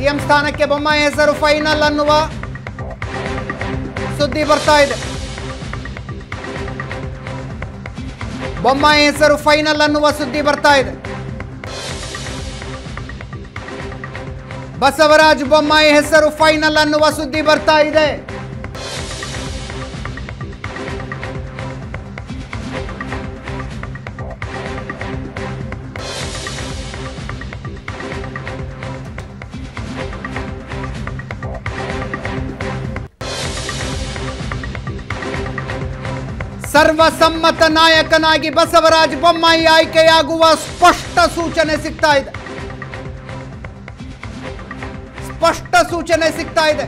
CM ಸ್ಥಾನಕ್ಕೆ ಬೊಮ್ಮಾಯಿ ಹೆಸರು final ಅನ್ನುವ ಸುದ್ದಿ ಬರ್ತಾ ಇದೆ ಬೊಮ್ಮಾಯಿ ಹೆಸರು ಫೈನಲ್ ಅನ್ನುವ ಸುದ್ದಿ ಬರ್ತಾ ಇದೆ ಬಸವರಾಜ ಬೊಮ್ಮಾಯಿ ಹೆಸರು ಫೈನಲ್ ಅನ್ನುವ ಸುದ್ದಿ ಬರ್ತಾ ಇದೆ ಸರ್ವಸಮ್ಮತ ನಾಯಕನಾಗಿ ಬಸವರಾಜ ಬೊಮ್ಮಾಯಿ ಆಯ್ಕೆಯಾಗುವ ಸ್ಪಷ್ಟ ಸೂಚನೆ ಸಿಗ್ತಾ ಇದೆ ಸ್ಪಷ್ಟ ಸೂಚನೆ ಸಿಗ್ತಾ ಇದೆ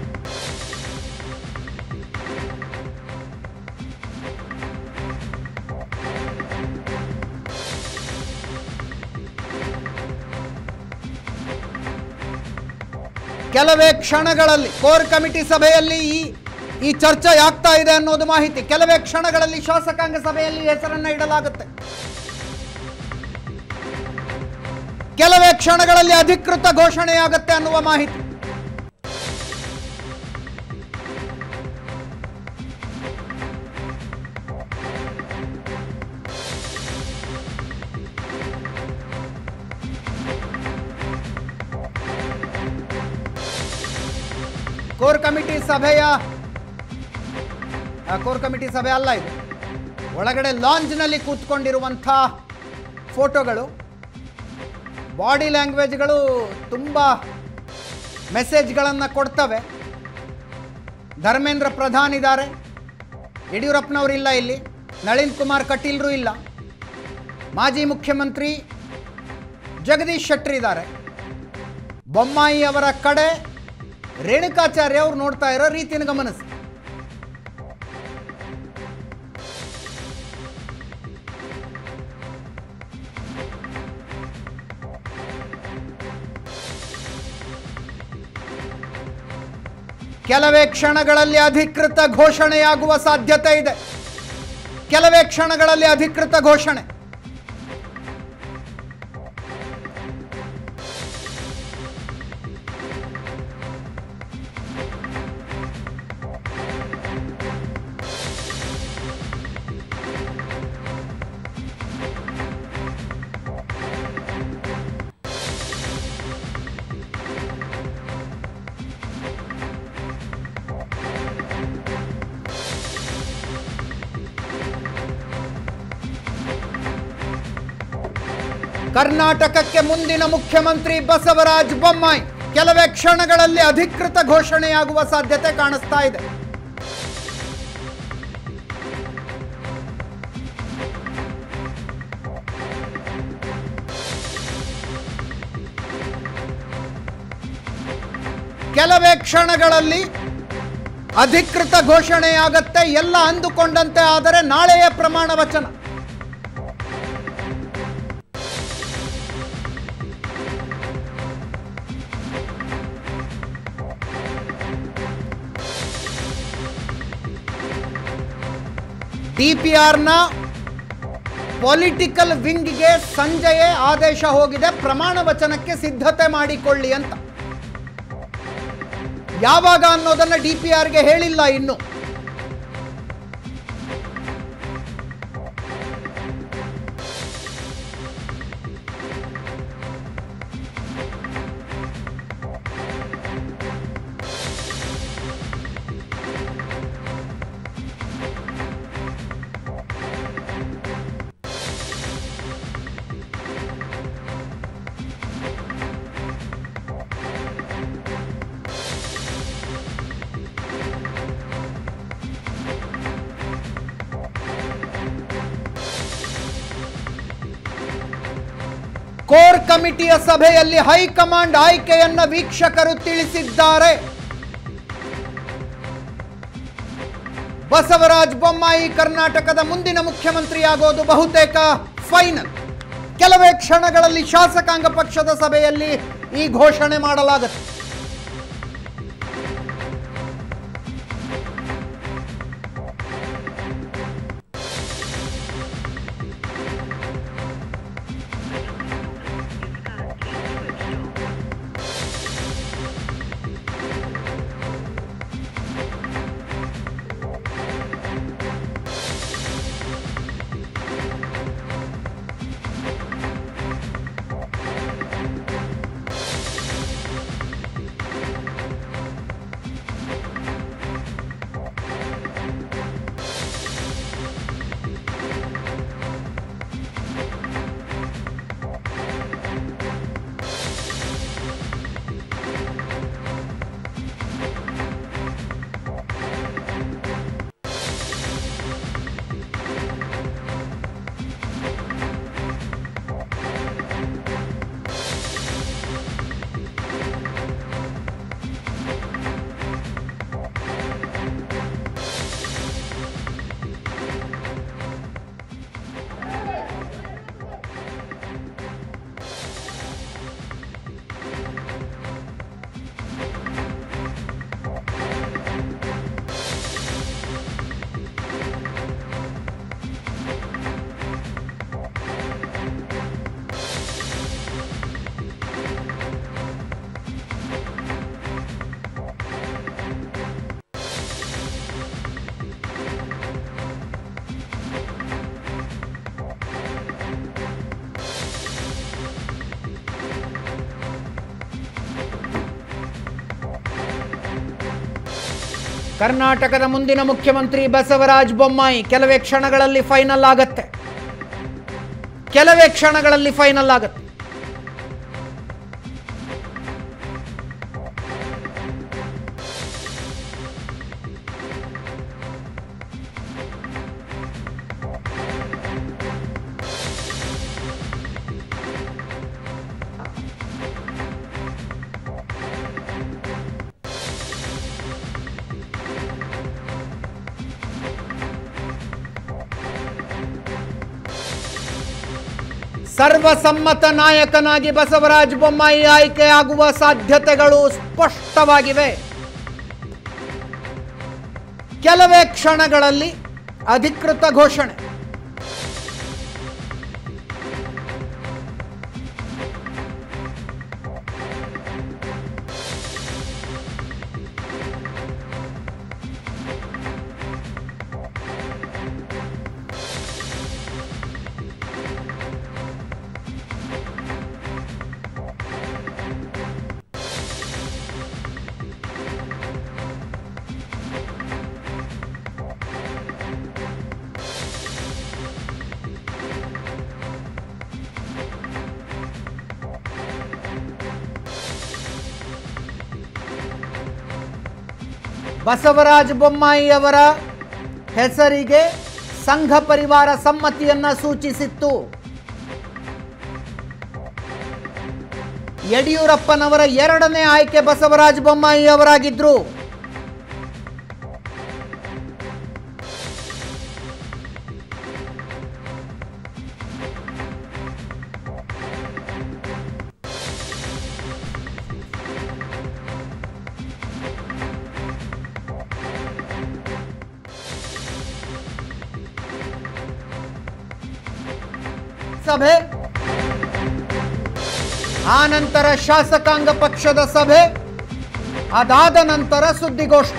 ಕೆಲವೇ ಕ್ಷಣಗಳಲ್ಲಿ ಕೋರ್ ಕಮಿಟಿ ಸಭೆಯಲ್ಲಿ ಈ ಈ ಚರ್ಚೆ ಆಗ್ತಾ ಇದೆ ಅನ್ನೋದು ಮಾಹಿತಿ ಕೆಲವೇ ಕ್ಷಣಗಳಲ್ಲಿ ಶಾಸಕಾಂಗ ಸಭೆಯಲ್ಲಿ ಹೆಸರನ್ನ ಇಡಲಾಗುತ್ತೆ ಕೆಲವೇ ಕ್ಷಣಗಳಲ್ಲಿ ಅಧಿಕೃತ ಘೋಷಣೆಯಾಗುತ್ತೆ ಅನ್ನುವ ಮಾಹಿತಿ ಕೋರ್ ಕಮಿಟಿ ಸಭೆಯ ಆ, ಕೋರ್ ಕಮಿಟಿ ಸಭೆ ಅಲ್ಲ ಇದು ಒಳಗಡೆ ಲಾಂಜ್ನಲ್ಲಿ ಕೂತ್ಕೊಂಡಿರುವಂಥ ಫೋಟೋಗಳು ಬಾಡಿ ಲ್ಯಾಂಗ್ವೇಜ್ಗಳು ತುಂಬ ಮೆಸೇಜ್ಗಳನ್ನು ಕೊಡ್ತವೆ ಧರ್ಮೇಂದ್ರ ಪ್ರಧಾನ್ ಇದ್ದಾರೆ ಯಡಿಯೂರಪ್ಪನವರು ಇಲ್ಲ ಇಲ್ಲಿ ನಳಿನ್ ಕುಮಾರ್ ಕಟೀಲ್ರು ಇಲ್ಲ ಮಾಜಿ ಮುಖ್ಯಮಂತ್ರಿ ಜಗದೀಶ್ ಶೆಟ್ಟರ್ ಇದ್ದಾರೆ ಬೊಮ್ಮಾಯಿ ಅವರ ಕಡೆ ರೇಣುಕಾಚಾರ್ಯ ಅವ್ರು ನೋಡ್ತಾ ಇರೋ ರೀತಿಯನ್ನು ಗಮನಿಸಿ ಕೆಲವೇ ಕ್ಷಣಗಳಲ್ಲಿ ಅಧಿಕೃತ ಘೋಷಣೆಯಾಗುವ ಸಾಧ್ಯತೆ ಇದೆ ಕೆಲವೇ ಕ್ಷಣಗಳಲ್ಲಿ ಅಧಿಕೃತ ಘೋಷಣೆ ಕರ್ನಾಟಕಕ್ಕೆ ಮುಂದಿನ ಮುಖ್ಯಮಂತ್ರಿ ಬಸವರಾಜ ಬೊಮ್ಮಾಯಿ ಕೆಲವೇ ಕ್ಷಣಗಳಲ್ಲಿ ಅಧಿಕೃತ ಘೋಷಣೆಯಾಗುವ ಸಾಧ್ಯತೆ ಕಾಣಿಸ್ತಾ ಇದೆ ಕೆಲವೇ ಕ್ಷಣಗಳಲ್ಲಿ ಅಧಿಕೃತ ಘೋಷಣೆಯಾಗತ್ತೆ ಎಲ್ಲ ಅಂದುಕೊಂಡಂತೆ ಆದರೆ ನಾಳೆಯ ಪ್ರಮಾಣ ವಚನ ಡಿಪಿಆರ್ನ ಪೊಲಿಟಿಕಲ್ ವಿಂಗ್ಗೆ ಸಂಜೆಯೇ ಆದೇಶ ಹೋಗಿದೆ ಪ್ರಮಾಣ ವಚನಕ್ಕೆ ಸಿದ್ಧತೆ ಮಾಡಿಕೊಳ್ಳಿ ಅಂತ ಯಾವಾಗ ಅನ್ನೋದನ್ನ ಡಿಪಿಆರ್ಗೆ ಹೇಳಿಲ್ಲ ಇನ್ನು ಕೋರ್ ಕಮಿಟಿಯ ಸಭೆಯಲ್ಲಿ ಹೈಕಮಾಂಡ್ ಆಯ್ಕೆಯನ್ನ ವೀಕ್ಷಕರು ತಿಳಿಸಿದ್ದಾರೆ ಬಸವರಾಜ ಬೊಮ್ಮಾಯಿ ಕರ್ನಾಟಕದ ಮುಂದಿನ ಮುಖ್ಯಮಂತ್ರಿಯಾಗೋದು ಬಹುತೇಕ ಫೈನಲ್ ಕೆಲವೇ ಕ್ಷಣಗಳಲ್ಲಿ ಶಾಸಕಾಂಗ ಪಕ್ಷದ ಸಭೆಯಲ್ಲಿ ಈ ಘೋಷಣೆ ಮಾಡಲಾಗುತ್ತೆ ಕರ್ನಾಟಕದ ಮುಂದಿನ ಮುಖ್ಯಮಂತ್ರಿ ಬಸವರಾಜ ಬೊಮ್ಮಾಯಿ ಕೆಲವೇ ಕ್ಷಣಗಳಲ್ಲಿ ಫೈನಲ್ ಆಗತ್ತೆ ಕೆಲವೇ ಕ್ಷಣಗಳಲ್ಲಿ ಫೈನಲ್ ಆಗತ್ತೆ ಸರ್ವಸಮ್ಮತ ನಾಯಕನಾಗಿ ಬಸವರಾಜ ಬೊಮ್ಮಾಯಿ ಆಯ್ಕೆಯಾಗುವ ಸಾಧ್ಯತೆಗಳು ಸ್ಪಷ್ಟವಾಗಿವೆ ಕೆಲವೇ ಕ್ಷಣಗಳಲ್ಲಿ ಅಧಿಕೃತ ಘೋಷಣೆ ಬಸವರಾಜ ಬೊಮ್ಮಾಯಿ ಅವರ ಹೆಸರಿಗೆ ಸಂಘ ಪರಿವಾರ ಸಮ್ಮತಿಯನ್ನ ಸೂಚಿಸಿತ್ತು ಯಡಿಯೂರಪ್ಪನವರ ಎರಡನೇ ಆಯ್ಕೆ ಬಸವರಾಜ ಬೊಮ್ಮಾಯಿ ಅವರಾಗಿದ್ರು ಸಭೆ ಆ ನಂತರ ಶಾಸಕಾಂಗ ಪಕ್ಷದ ಸಭೆ ಅದಾದ ನಂತರ ಸುದ್ದಿಗೋಷ್ಠಿ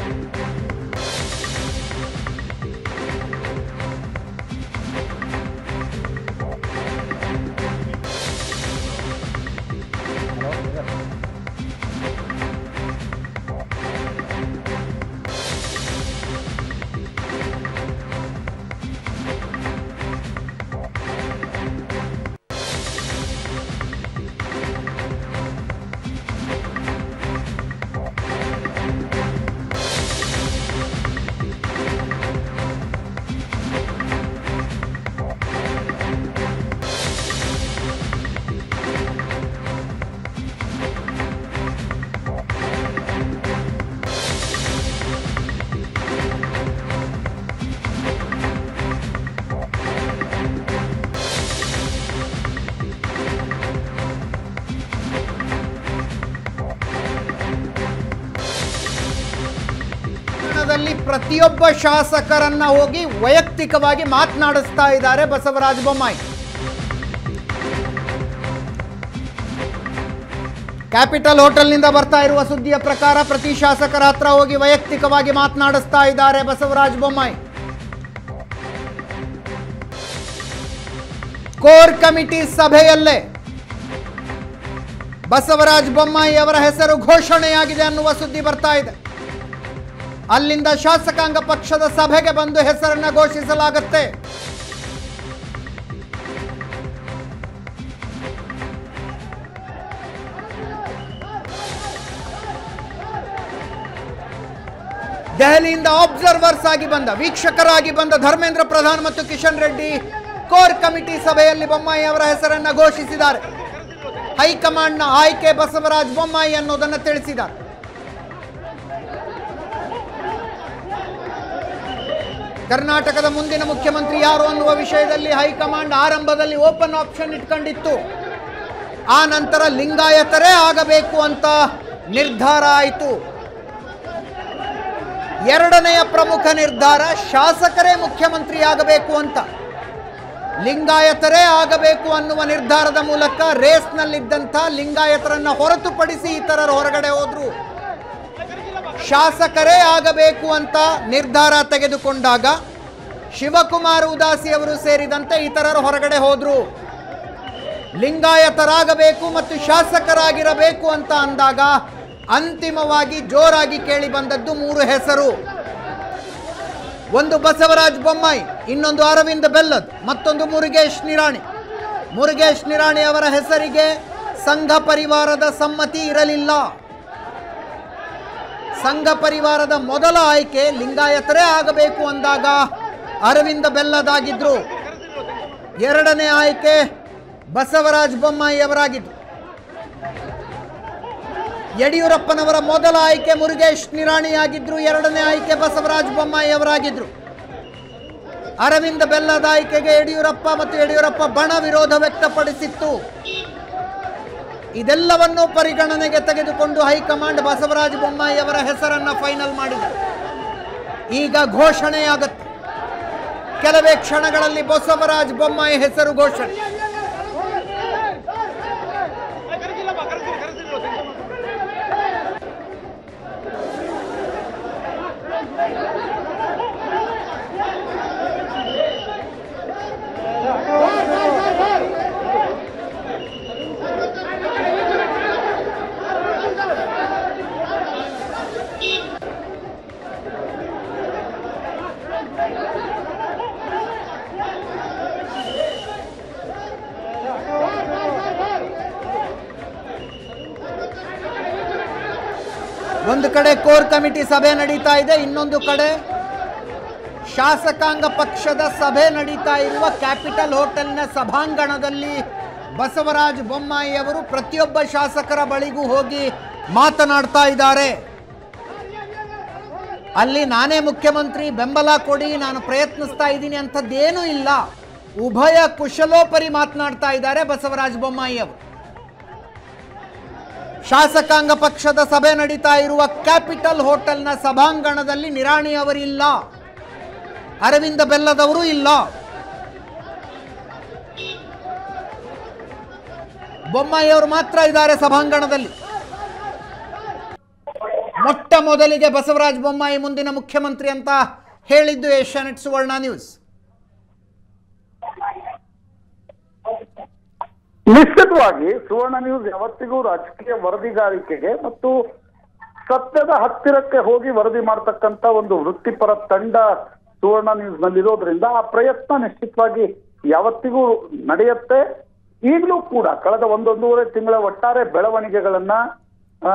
ಕ್ಷಣದಲ್ಲಿ ಪ್ರತಿಯೊಬ್ಬ ಶಾಸಕರನ್ನ ಹೋಗಿ ವೈಯಕ್ತಿಕವಾಗಿ ಮಾತನಾಡಿಸ್ತಾ ಇದ್ದಾರೆ ಬಸವರಾಜ ಬೊಮ್ಮಾಯಿ ಕ್ಯಾಪಿಟಲ್ ಹೋಟೆಲ್ನಿಂದ ಬರ್ತಾ ಇರುವ ಸುದ್ದಿಯ ಪ್ರಕಾರ ಪ್ರತಿ ಶಾಸಕರ ಹತ್ರ ಹೋಗಿ ವೈಯಕ್ತಿಕವಾಗಿ ಮಾತನಾಡಿಸ್ತಾ ಇದ್ದಾರೆ ಬಸವರಾಜ ಬೊಮ್ಮಾಯಿ ಕೋರ್ ಕಮಿಟಿ ಸಭೆಯಲ್ಲೇ ಬಸವರಾಜ ಬೊಮ್ಮಾಯಿ ಅವರ ಹೆಸರು ಘೋಷಣೆಯಾಗಿದೆ ಅನ್ನುವ ಸುದ್ದಿ ಬರ್ತಾ ಇದೆ ಅಲ್ಲಿಂದ ಶಾಸಕಾಂಗ ಪಕ್ಷದ ಸಭೆಗೆ ಬಂದು ಹೆಸರನ್ನ ಘೋಷಿಸಲಾಗುತ್ತೆ ದೆಹಲಿಯಿಂದ ಆಬ್ಸರ್ವರ್ಸ್ ಆಗಿ ಬಂದ ವೀಕ್ಷಕರಾಗಿ ಬಂದ ಧರ್ಮೇಂದ್ರ ಪ್ರಧಾನ್ ಮತ್ತು ಕಿಶನ್ ರೆಡ್ಡಿ ಕೋರ್ ಕಮಿಟಿ ಸಭೆಯಲ್ಲಿ ಬೊಮ್ಮಾಯಿ ಅವರ ಹೆಸರನ್ನ ಘೋಷಿಸಿದ್ದಾರೆ ಹೈಕಮಾಂಡ್ನ ಆಯ್ಕೆ ಬಸವರಾಜ ಬೊಮ್ಮಾಯಿ ಅನ್ನೋದನ್ನು ತಿಳಿಸಿದ್ದಾರೆ ಕರ್ನಾಟಕದ ಮುಂದಿನ ಮುಖ್ಯಮಂತ್ರಿ ಯಾರು ಅನ್ನುವ ವಿಷಯದಲ್ಲಿ ಹೈಕಮಾಂಡ್ ಆರಂಭದಲ್ಲಿ ಓಪನ್ ಆಪ್ಷನ್ ಇಟ್ಕೊಂಡಿತ್ತು ಆ ನಂತರ ಲಿಂಗಾಯತರೇ ಆಗಬೇಕು ಅಂತ ನಿರ್ಧಾರ ಆಯಿತು ಎರಡನೆಯ ಪ್ರಮುಖ ನಿರ್ಧಾರ ಶಾಸಕರೇ ಮುಖ್ಯಮಂತ್ರಿ ಆಗಬೇಕು ಅಂತ ಲಿಂಗಾಯತರೇ ಆಗಬೇಕು ಅನ್ನುವ ನಿರ್ಧಾರದ ಮೂಲಕ ರೇಸ್ನಲ್ಲಿದ್ದಂಥ ಲಿಂಗಾಯತರನ್ನ ಹೊರತುಪಡಿಸಿ ಇತರರು ಹೊರಗಡೆ ಹೋದ್ರು ಶಾಸಕರೇ ಆಗಬೇಕು ಅಂತ ನಿರ್ಧಾರ ತೆಗೆದುಕೊಂಡಾಗ ಶಿವಕುಮಾರ್ ಉದಾಸಿ ಅವರು ಸೇರಿದಂತೆ ಇತರರು ಹೊರಗಡೆ ಹೋದ್ರು ಲಿಂಗಾಯತರಾಗಬೇಕು ಮತ್ತು ಶಾಸಕರಾಗಿರಬೇಕು ಅಂತ ಅಂದಾಗ ಅಂತಿಮವಾಗಿ ಜೋರಾಗಿ ಕೇಳಿ ಬಂದದ್ದು ಮೂರು ಹೆಸರು ಒಂದು ಬಸವರಾಜ ಬೊಮ್ಮಾಯಿ ಇನ್ನೊಂದು ಅರವಿಂದ ಬೆಲ್ಲದ್ ಮತ್ತೊಂದು ಮುರುಗೇಶ್ ನಿರಾಣಿ ಮುರುಗೇಶ್ ನಿರಾಣಿ ಅವರ ಹೆಸರಿಗೆ ಸಂಘ ಪರಿವಾರದ ಸಮ್ಮತಿ ಇರಲಿಲ್ಲ ಸಂಘ ಪರಿವಾರದ ಮೊದಲ ಆಯ್ಕೆ ಲಿಂಗಾಯತರೇ ಆಗಬೇಕು ಅಂದಾಗ ಅರವಿಂದ ಬೆಲ್ಲದಾಗಿದ್ರು ಎರಡನೇ ಆಯ್ಕೆ ಬಸವರಾಜ ಬೊಮ್ಮಾಯಿ ಅವರಾಗಿದ್ರು ಯಡಿಯೂರಪ್ಪನವರ ಮೊದಲ ಆಯ್ಕೆ ಮುರುಗೇಶ್ ನಿರಾಣಿ ಆಗಿದ್ರು ಎರಡನೇ ಆಯ್ಕೆ ಬಸವರಾಜ ಬೊಮ್ಮಾಯಿ ಅವರಾಗಿದ್ರು ಅರವಿಂದ ಬೆಲ್ಲದ ಆಯ್ಕೆಗೆ ಯಡಿಯೂರಪ್ಪ ಮತ್ತು ಯಡಿಯೂರಪ್ಪ ಬಣ ವಿರೋಧ ವ್ಯಕ್ತಪಡಿಸಿತ್ತು ಇದೆಲ್ಲವನ್ನೂ ಪರಿಗಣನೆಗೆ ತೆಗೆದುಕೊಂಡು ಹೈಕಮಾಂಡ್ ಬಸವರಾಜ ಬೊಮ್ಮಾಯಿ ಅವರ ಹೆಸರನ್ನ ಫೈನಲ್ ಮಾಡಿದೆ ಈಗ ಘೋಷಣೆಯಾಗುತ್ತೆ ಕೆಲವೇ ಕ್ಷಣಗಳಲ್ಲಿ ಬಸವರಾಜ ಬೊಮ್ಮಾಯಿ ಹೆಸರು ಘೋಷಣೆ ಕರೆದಿಲ್ಲಪ್ಪ ಕರೆದಿಲ್ಲ ಕರೆದಿಲ್ಲ ಒಂದು ಕಡೆ ಕೋರ್ ಕಮಿಟಿ ಸಭೆ ನಡೀತಾ ಇದೆ ಇನ್ನೊಂದು ಕಡೆ ಶಾಸಕಾಂಗ ಪಕ್ಷದ ಸಭೆ ನಡೀತಾ ಇರುವ ಕ್ಯಾಪಿಟಲ್ ಹೋಟೆಲ್ನ ಸಭಾಂಗಣದಲ್ಲಿ ಬಸವರಾಜ ಬೊಮ್ಮಾಯಿ ಅವರು ಪ್ರತಿಯೊಬ್ಬ ಶಾಸಕರ ಬಳಿಗೂ ಹೋಗಿ ಮಾತನಾಡ್ತಾ ಇದ್ದಾರೆ ಅಲ್ಲಿ ನಾನೇ ಮುಖ್ಯಮಂತ್ರಿ ಬೆಂಬಲ ಕೊಡಿ ನಾನು ಪ್ರಯತ್ನಿಸ್ತಾ ಇದ್ದೀನಿ ಅಂಥದ್ದೇನೂ ಇಲ್ಲ ಉಭಯ ಕುಶಲೋಪರಿ ಮಾತನಾಡ್ತಾ ಇದ್ದಾರೆ ಬಸವರಾಜ ಬೊಮ್ಮಾಯಿ ಅವರು ಶಾಸಕಾಂಗ ಪಕ್ಷದ ಸಭೆ ನಡೀತಾ ಇರುವ ಕ್ಯಾಪಿಟಲ್ ಹೋಟೆಲ್ನ ಸಭಾಂಗಣದಲ್ಲಿ ನಿರಾಣಿ ಅವರಿಲ್ಲ ಅರವಿಂದ ಬೆಲ್ಲದವರು ಇಲ್ಲ ಬೊಮ್ಮಾಯಿ ಅವರು ಮಾತ್ರ ಇದ್ದಾರೆ ಸಭಾಂಗಣದಲ್ಲಿ ಮೊಟ್ಟ ಮೊದಲಿಗೆ ಬಸವರಾಜ ಬೊಮ್ಮಾಯಿ ಮುಂದಿನ ಮುಖ್ಯಮಂತ್ರಿ ಅಂತ ಹೇಳಿದ್ದು ಏಷ್ಯಾನೆಟ್ ಸುವರ್ಣ ನ್ಯೂಸ್ ನಿಶ್ಚಿತವಾಗಿ ಸುವರ್ಣ ನ್ಯೂಸ್ ಯಾವತ್ತಿಗೂ ರಾಜಕೀಯ ವರದಿಗಾರಿಕೆಗೆ ಮತ್ತು ಸತ್ಯದ ಹತ್ತಿರಕ್ಕೆ ಹೋಗಿ ವರದಿ ಮಾಡತಕ್ಕಂತ ಒಂದು ವೃತ್ತಿಪರ ತಂಡ ಸುವರ್ಣ ನ್ಯೂಸ್ ನಲ್ಲಿರೋದ್ರಿಂದ ಆ ಪ್ರಯತ್ನ ನಿಶ್ಚಿತವಾಗಿ ಯಾವತ್ತಿಗೂ ನಡೆಯುತ್ತೆ ಈಗಲೂ ಕೂಡ ಕಳೆದ ಒಂದೊಂದೂವರೆ ತಿಂಗಳ ಒಟ್ಟಾರೆ ಬೆಳವಣಿಗೆಗಳನ್ನ ಆ,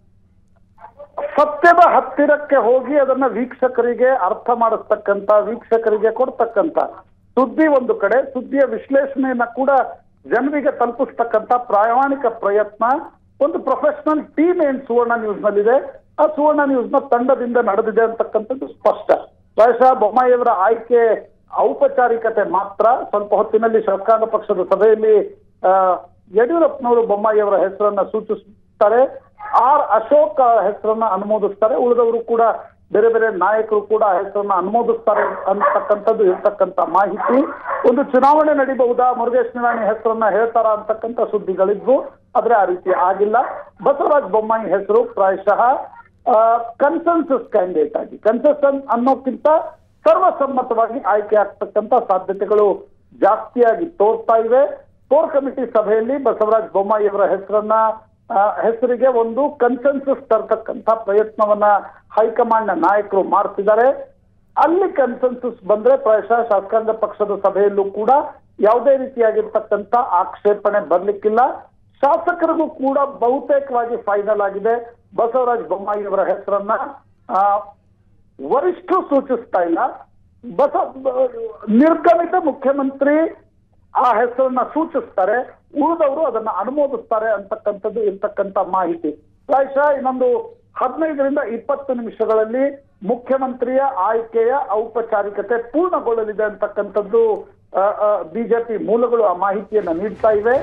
ಸತ್ಯದ ಹತ್ತಿರಕ್ಕೆ ಹೋಗಿ ಅದನ್ನ ವೀಕ್ಷಕರಿಗೆ ಅರ್ಥ ಮಾಡಿಸ್ತಕ್ಕಂತ ವೀಕ್ಷಕರಿಗೆ ಕೊಡ್ತಕ್ಕಂತ ಸುದ್ದಿ ಒಂದು ಕಡೆ ಸುದ್ದಿಯ ವಿಶ್ಲೇಷಣೆಯನ್ನ ಕೂಡ ಜನರಿಗೆ ತಲುಪಿಸ್ತಕ್ಕಂತ ಪ್ರಾಮಾಣಿಕ ಪ್ರಯತ್ನ ಒಂದು ಪ್ರೊಫೆಷನಲ್ ಟೀಮ್ ಏನ್ ಸುವರ್ಣ ನ್ಯೂಸ್ ನಲ್ಲಿದೆ ಆ ಸುವರ್ಣ ನ್ಯೂಸ್ ನ ತಂಡದಿಂದ ನಡೆದಿದೆ ಅಂತಕ್ಕಂಥದ್ದು ಸ್ಪಷ್ಟ ಪ್ರಾಯಶಃ ಬೊಮ್ಮಾಯಿಯವರ ಆಯ್ಕೆ ಔಪಚಾರಿಕತೆ ಮಾತ್ರ ಸ್ವಲ್ಪ ಹೊತ್ತಿನಲ್ಲಿ ಶಾಸಕಾಂಗ ಪಕ್ಷದ ಸಭೆಯಲ್ಲಿ ಆ, ಯಡಿಯೂರಪ್ಪನವರು ಬೊಮ್ಮಾಯಿಯವರ ಹೆಸರನ್ನ ಸೂಚಿಸುತ್ತಾರೆ ಆರ್ ಅಶೋಕ್ ಹೆಸರನ್ನ ಅನುಮೋದಿಸ್ತಾರೆ ಉಳಿದವರು ಕೂಡ ಬೇರೆ ಬೇರೆ ನಾಯಕರು ಕೂಡ ಆ ಹೆಸರನ್ನ ಅನುಮೋದಿಸ್ತಾರೆ ಅಂತಕ್ಕಂಥದ್ದು ಇರ್ತಕ್ಕಂಥ ಮಾಹಿತಿ ಒಂದು ಚುನಾವಣೆ ನಡೀಬಹುದಾ ಮುರುಗೇಶ್ ನಿರಾಣಿ ಹೆಸರನ್ನ ಹೇಳ್ತಾರ ಅಂತಕ್ಕಂಥ ಸುದ್ದಿಗಳಿದ್ವು ಆದ್ರೆ ಆ ರೀತಿ ಆಗಿಲ್ಲ ಬಸವರಾಜ ಬೊಮ್ಮಾಯಿ ಹೆಸರು ಪ್ರಾಯಶಃ ಕನ್ಸೆನ್ಸಸ್ ಕ್ಯಾಂಡಿಡೇಟ್ ಆಗಿ ಕನ್ಸೆಷನ್ ಅನ್ನೋಕ್ಕಿಂತ ಸರ್ವಸಮ್ಮತವಾಗಿ ಆಯ್ಕೆ ಆಗ್ತಕ್ಕಂಥ ಸಾಧ್ಯತೆಗಳು ಜಾಸ್ತಿಯಾಗಿ ತೋರ್ತಾ ಇವೆ ಕೋರ್ ಕಮಿಟಿ ಸಭೆಯಲ್ಲಿ ಬಸವರಾಜ ಬೊಮ್ಮಾಯಿ ಅವರ ಹೆಸರನ್ನ ಆ, ಹೆಸರಿಗೆ ಒಂದು ಕನ್ಸೆನ್ಸಸ್ ತರ್ತಕ್ಕಂಥ ಪ್ರಯತ್ನವನ್ನ ಹೈಕಮಾಂಡ್ ನ ನಾಯಕರು ಮಾಡ್ತಿದ್ದಾರೆ ಅಲ್ಲಿ ಕನ್ಸೆನ್ಸಸ್ ಬಂದ್ರೆ ಪ್ರಾಯಶಃ ಶಾಸಕಾಂಗ ಪಕ್ಷದ ಸಭೆಯಲ್ಲೂ ಕೂಡ ಯಾವುದೇ ರೀತಿಯಾಗಿರ್ತಕ್ಕಂಥ ಆಕ್ಷೇಪಣೆ ಬರ್ಲಿಕ್ಕಿಲ್ಲ ಶಾಸಕರಿಗೂ ಕೂಡ ಬಹುತೇಕವಾಗಿ ಫೈನಲ್ ಆಗಿದೆ ಬಸವರಾಜ ಬೊಮ್ಮಾಯಿ ಅವರ ಹೆಸರನ್ನ ಆ, ವರಿಷ್ಠರು ಸೂಚಿಸ್ತಾ ಇಲ್ಲ ಬಸ ಬ- ನಿರ್ಗಮಿತ ಮುಖ್ಯಮಂತ್ರಿ ಆ ಹೆಸರನ್ನ ಸೂಚಿಸ್ತಾರೆ ಉಳಿದವರು ಅದನ್ನ ಅನುಮೋದಿಸ್ತಾರೆ ಅಂತಕ್ಕಂಥದ್ದು ಇರ್ತಕ್ಕಂಥ ಮಾಹಿತಿ ಪ್ರಾಯಶಃ ಇನ್ನೊಂದು ಹದಿನೈದರಿಂದ ಇಪ್ಪತ್ತು ನಿಮಿಷಗಳಲ್ಲಿ ಮುಖ್ಯಮಂತ್ರಿಯ ಆಯ್ಕೆಯ ಔಪಚಾರಿಕತೆ ಪೂರ್ಣಗೊಳ್ಳಲಿದೆ ಅಂತಕ್ಕಂಥದ್ದು ಬಿಜೆಪಿ ಮೂಲಗಳು ಆ ಮಾಹಿತಿಯನ್ನ ನೀಡ್ತಾ ಇವೆ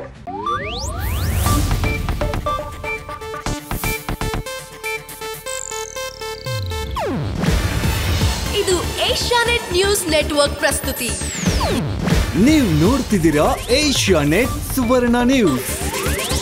ಇದು ಏಷ್ಯಾನೆಟ್ ನ್ಯೂಸ್ ನೆಟ್ವರ್ಕ್ ಪ್ರಸ್ತುತಿ ನೀವು ನೋಡ್ತಿದ್ದೀರಾ ಏಷ್ಯಾ ನೆಟ್ ಸುವರ್ಣ ನ್ಯೂಸ್